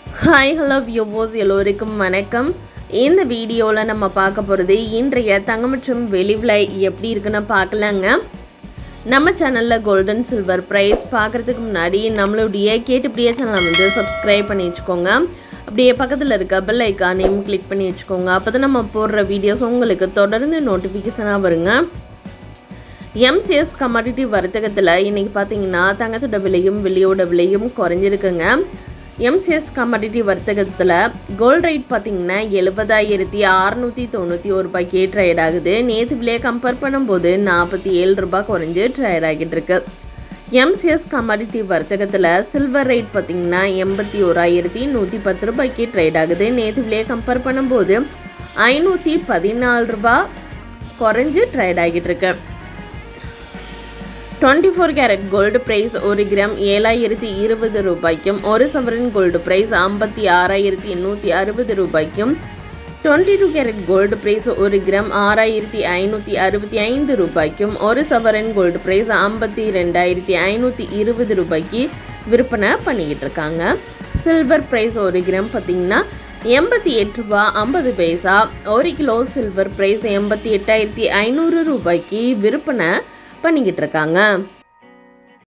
hi hello வியூவோஸ் எல்லோருக்கும் வணக்கம் இந்த வீடியோவில் நம்ம பார்க்க போகிறது இன்றைய தங்கம் மற்றும் வெளி விலை எப்படி இருக்குன்னு பார்க்கலாங்க நம்ம சேனலில் கோல்டன் சில்வர் ப்ரைஸ் பார்க்குறதுக்கு முன்னாடி நம்மளுடைய கேட்டுப்படியே சேனலை வந்து சப்ஸ்கிரைப் பண்ணி வச்சுக்கோங்க அப்படியே பக்கத்தில் இருக்க பெல் ஐக்கானையும் கிளிக் பண்ணி வச்சுக்கோங்க அப்போ தான் நம்ம போடுற வீடியோஸ் உங்களுக்கு தொடர்ந்து நோட்டிஃபிகேஷனாக வருங்க எம்சிஎஸ் கமாடிட்டி வர்த்தகத்தில் இன்றைக்கி பார்த்தீங்கன்னா தங்கத்தோட விலையும் வெள்ளியோட விலையும் குறைஞ்சிருக்குங்க எம்சிஎஸ் கமாடிட்டி வர்த்தகத்தில் கோல்ட் ரேட் பார்த்தீங்கன்னா எழுபதாயிரத்தி அறநூற்றி தொண்ணூற்றி ஒரு ரூபாய்க்கு ட்ரேட் ஆகுது நேற்று விலையை கம்பேர் பண்ணும்போது நாற்பத்தி ஏழு ரூபாய் குறைஞ்சு ட்ரேட் ஆகிட்டு இருக்கு எம்சிஎஸ் கமாடிட்டி வர்த்தகத்தில் சில்வர் ரேட் பார்த்தீங்கன்னா எண்பத்தி ஓராயிரத்தி நூற்றி பத்து ரூபாய்க்கு ட்ரேட் ஆகுது நேற்று விலையை கம்பேர் பண்ணும்போது ஐநூற்றி பதினாலு ரூபாய் குறைஞ்சு ட்ரேட் ஆகிட்டு இருக்கு twenty four carat gold price ஒரு கிராம் ஏழாயிரத்தி இருபது ரூபாய்க்கும் ஒரு சவரன் கோல்டு ப்ரைஸ் ஐம்பத்தி ஆறாயிரத்தி எண்ணூற்றி அறுபது ரூபாய்க்கும் twenty two carat gold price ஒரு கிராம் ஆறாயிரத்தி ஐநூற்றி அறுபத்தி ஐந்து ரூபாய்க்கும் ஒரு சவரன் கோல்டு ப்ரைஸ் ஐம்பத்தி ரெண்டாயிரத்தி ஐநூற்றி இருபது ரூபாய்க்கு விற்பனை பண்ணிக்கிட்டு இருக்காங்க சில்வர் ப்ரைஸ் ஒரு கிராம் பார்த்திங்கன்னா எண்பத்தி எட்டு ரூபா ஐம்பது பைசா ஒரு கிலோ சில்வர் ப்ரைஸ் எண்பத்தி எட்டாயிரத்தி ஐநூறு ரூபாய்க்கு விற்பனை பண்ணிக்கிட்டு இருக்காங்க